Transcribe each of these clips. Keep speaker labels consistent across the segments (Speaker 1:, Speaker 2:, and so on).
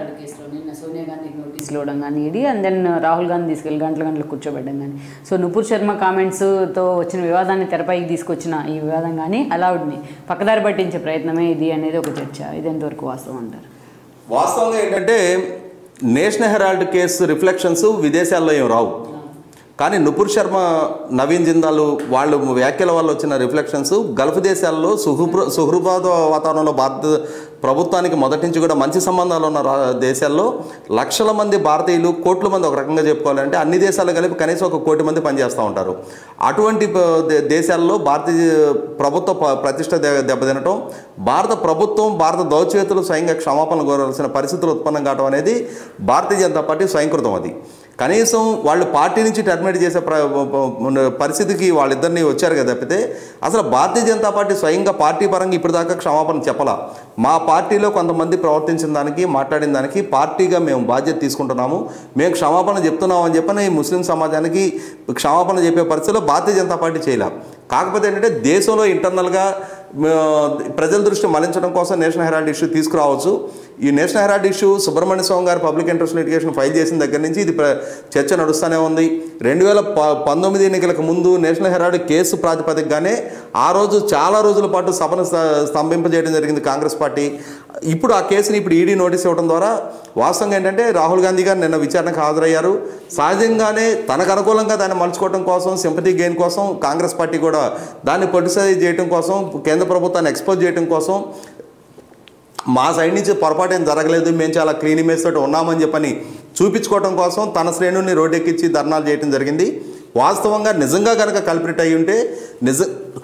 Speaker 1: Herald కేసులో నిన్న సోనియా గాంధీకి నోటీసులు ఇవ్వడం కానీ ఇది అండ్ దెన్ రాహుల్ గాంధీ తీసుకెళ్ళి గంటల గంటలు కూర్చోబెట్టడం కానీ సో నుపూర్ శర్మ కామెంట్స్తో వచ్చిన వివాదాన్ని తెరపైకి తీసుకొచ్చిన ఈ వివాదం కానీ అలౌడ్ని పక్కదారి పట్టించే ప్రయత్నమే ఇది అనేది ఒక చర్చ ఇది ఎంతవరకు వాస్తవం అంటారు
Speaker 2: వాస్తవంగా ఏంటంటే నేషనల్ హెరాల్డ్ కేసు రిఫ్లెక్షన్స్ విదేశాల్లో ఏం రావు కానీ నుపుర్ శర్మ నవీన్ జిందాలు వాళ్ళు వ్యాఖ్యల వల్ల వచ్చిన రిఫ్లెక్షన్స్ గల్ఫ్ దేశాల్లో సుహృ సుహృబాద వాతావరణంలో భారత ప్రభుత్వానికి మొదటి నుంచి కూడా మంచి సంబంధాలు ఉన్న రా- దేశాల్లో లక్షల మంది భారతీయులు కోట్ల మంది ఒక రకంగా చెప్పుకోవాలంటే అన్ని దేశాలు కలిపి కనీసం ఒక కోటి మంది పనిచేస్తూ ఉంటారు అటువంటి ప- దే- దేశాల్లో భారతీయ ప్రభుత్వ ప- ప్రతిష్ట దె- దెబ్బతినటం భారత ప్రభుత్వం భారత దౌత్యవేత్తలు స్వయంగా క్షమాపణలు కోరాల్సిన పరిస్థితులు ఉత్పన్నం కావడం అనేది భారతీయ జనతా పార్టీ స్వయంకృతం అది కనీసం వాళ్ళు పార్టీ నుంచి టర్మినేట్ చేసే ప్ర ప- పరిస్థితికి వాళ్ళిద్దరిని వచ్చారు కదా తప్పితే అసలు భారతీయ జనతా పార్టీ స్వయంగా పార్టీ పరంగా ఇప్పటిదాకా క్షమాపణ చెప్పలా మా పార్టీలో కొంతమంది ప్రవర్తించిన దానికి మాట్లాడిన దానికి పార్టీగా మేము బాధ్యత తీసుకుంటున్నాము మేము క్షమాపణ చెప్తున్నాము అని చెప్పని ముస్లిం సమాజానికి క్షమాపణ చెప్పే పరిస్థితిలో భారతీయ జనతా పార్టీ చేయలే కాకపోతే ఏంటంటే దేశంలో ఇంటర్నల్గా ప్రజల దృష్టి మళ్లించడం కోసం నేషనల్ హెరాల్డ్ ఇష్యూ తీసుకురావచ్చు ఈ National Herald issue Subramanian Swamy garu public interest litigation file చేసిన దగ్గర నుంచి ఇది ప్ర- చర్చ నడుస్తూనే ఉంది రెండు వేల ప పంతొమ్మిది ఎన్నికలకు ముందు నేషనల్ హెరాల్డ్ కేసు ప్రాతిపదికగానే ఆ రోజు చాలా రోజుల పాటు సభను స్త- స్తంభింపజేయడం జరిగింది కాంగ్రెస్ పార్టీ ఇప్పుడు ఆ కేసుని ఇప్పుడు ఈడీ నోటీస్ ఇవ్వడం ద్వారా వాస్తవంగా ఏంటంటే రాహుల్ గాంధీ గారు నిన్న విచారణకు హాజరయ్యారు సహజంగానే తనకు అనుకూలంగా దాన్ని మలుచుకోవడం కోసం సింపతి గెయిన్ కోసం కాంగ్రెస్ పార్టీ కూడా దాన్ని పొలిసైజ్ చేయడం కోసం కేంద్ర ప్రభుత్వాన్ని ఎక్స్పోజ్ చేయడం కోసం మా సైడ్ నుంచి పొరపాటు ఏం జరగలేదు మేము చాలా క్లీన్ ఇమేజ్ తోటి ఉన్నామని చెప్పని చూపించుకోవడం కోసం తన శ్రేణుల్ని రోడ్డెక్కించి ధర్నాలు చేయడం జరిగింది వాస్తవంగా నిజంగా కనుక కల్పిట్ అయి ఉంటే నిజ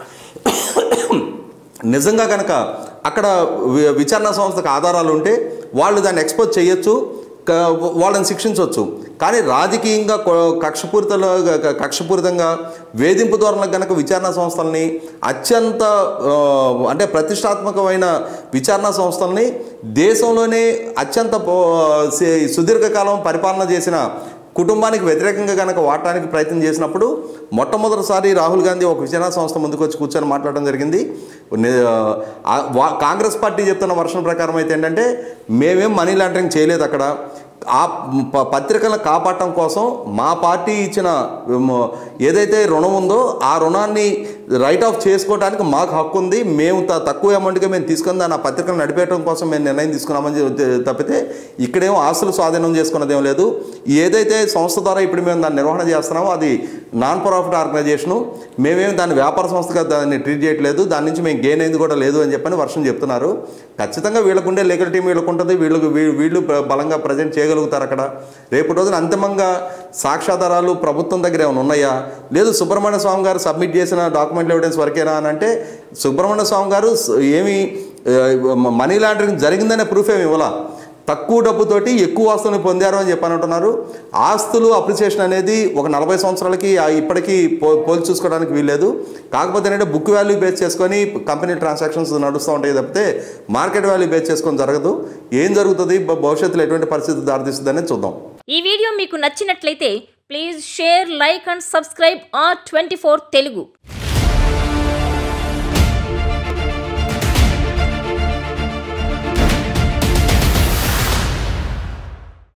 Speaker 2: నిజంగా కనుక అక్కడ వి- విచారణ సంస్థకు ఆధారాలు ఉంటే వాళ్ళు దాన్ని ఎక్స్పోజ్ చేయొచ్చు క- వాళ్ళని శిక్షించవచ్చు కానీ రాజకీయంగా కొ- కక్షపూరితలో క- కక్షపూరితంగా వేధింపు ధోరణులకు గనక విచారణ సంస్థల్ని అత్యంత ఆ, అంటే ప్రతిష్టాత్మకమైన విచారణ సంస్థల్ని దేశంలోనే అత్యంత పో- సి- సుదీర్ఘకాలం పరిపాలన చేసిన కుటుంబానికి వ్యతిరేకంగా కనుక వాడటానికి ప్రయత్నం చేసినప్పుడు మొట్టమొదటిసారి రాహుల్ గాంధీ ఒక విచారణ సంస్థ ముందుకు వచ్చి కూర్చొని మాట్లాడడం జరిగింది ని- ఆ, వా- కాంగ్రెస్ పార్టీ చెప్తున్న వర్షం ప్రకారం అయితే ఏంటంటే మేమేం మనీ లాండరింగ్ చేయలేదు అక్కడ ఆ ప- పత్రికలను కాపాడటం కోసం మా పార్టీ ఇచ్చిన ఉమ్, ఏదైతే రుణం ఉందో ఆ రుణాన్ని రైట్ ఆఫ్ చేసుకోవడానికి మాకు హక్కు ఉంది మేము త- తక్కువ అమౌంట్గా మేము తీసుకుని దాన్ని ఆ పత్రికను నడిపేయడం కోసం మేము నిర్ణయం తీసుకున్నామని చె- తప్పితే ఇక్కడేమో ఆస్తులు స్వాధీనం చేసుకున్నదేం లేదు ఏదైతే సంస్థ ద్వారా ఇప్పుడు మేము దాన్ని నిర్వహణ చేస్తున్నామో అది నాన్ ప్రాఫిట్ ఆర్గనైజేషను మేమేం దాన్ని వ్యాపార సంస్థగా దాన్ని ట్రీట్ చేయట్లేదు దాని నుంచి మేము గెయిన్ అయింది కూడా లేదు అని చెప్పని వర్షం చెప్తున్నారు ఖచ్చితంగా వీళ్ళకుండే లీగల్ టీం వీళ్ళకు ఉంటుంది వీళ్ళకు వీ- వీళ్ళు ప్ర- బలంగా ప్రజెంట్ చేయగలుగుతారు అక్కడ రేపు రోజున అంతిమంగా సాక్ష్యాధారాలు ప్రభుత్వం దగ్గర ఏమైనా ఉన్నాయా లేదు సుబ్రహ్మణ్య స్వామి గారు సబ్మిట్ చేసిన డాక్యుమెంట్ ఎవిడెన్స్ వరకేనా అని అంటే సుబ్రహ్మణ్య స్వామి గారు స- ఏమి ఆ, మనీ లాండరింగ్ జరిగిందనే ప్రూఫ్ ఏమి ఇవ్వాల తక్కువ డబ్బుతోటి ఎక్కువ ఆస్తులను పొందారు అని చెప్పని అంటున్నారు ఆస్తులు అప్రిసియేషన్ అనేది ఒక నలభై సంవత్సరాలకి ఆ ఇప్పటికీ పో పోల్చి చూసుకోవడానికి వీల్లేదు కాకపోతే ఏంటంటే బుక్ వాల్యూ బేస్ చేసుకొని కంపెనీ ట్రాన్సాక్షన్స్ నడుస్తూ ఉంటాయి తప్పితే మార్కెట్ వాల్యూ బేస్ చేసుకొని జరగదు ఏం జరుగుతుంది భ- భవిష్యత్తులో ఎటువంటి పరిస్థితి దారితీస్తుంది అనేది చూద్దాం
Speaker 3: ఈ వీడియో మీకు నచ్చినట్లయితే please share like and subscribe R twenty Telugu